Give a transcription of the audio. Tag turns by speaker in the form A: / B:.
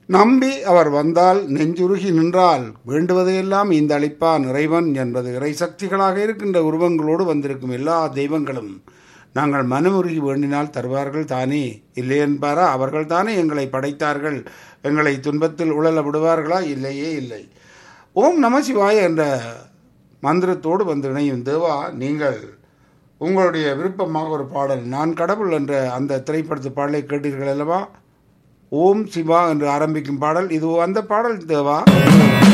A: நம்பி அவர் வந்தால் நெஞ்சுருகி நின்றால் வேண்டுவதையெல்லாம் இந்த அளிப்பான் இறைவன் என்பது இறை சக்திகளாக இருக்கின்ற உருவங்களோடு வந்திருக்கும் எல்லா தெய்வங்களும் நாங்கள் மனமுருகி வேண்டினால் தருவார்கள் தானே இல்லை என்பாரா அவர்கள் தானே எங்களை படைத்தார்கள் எங்களை துன்பத்தில் உழல விடுவார்களா இல்லையே இல்லை ஓம் நமசிவாய என்ற மந்திரத்தோடு வந்து இணையும் தேவா நீங்கள் உங்களுடைய விருப்பமாக ஒரு பாடல் நான் கடவுள் என்ற அந்த திரைப்படத்து பாடலை கேட்டீர்கள் அல்லவா ஓம் சிவா என்று ஆரம்பிக்கும் பாடல் இது அந்த பாடல் தேவா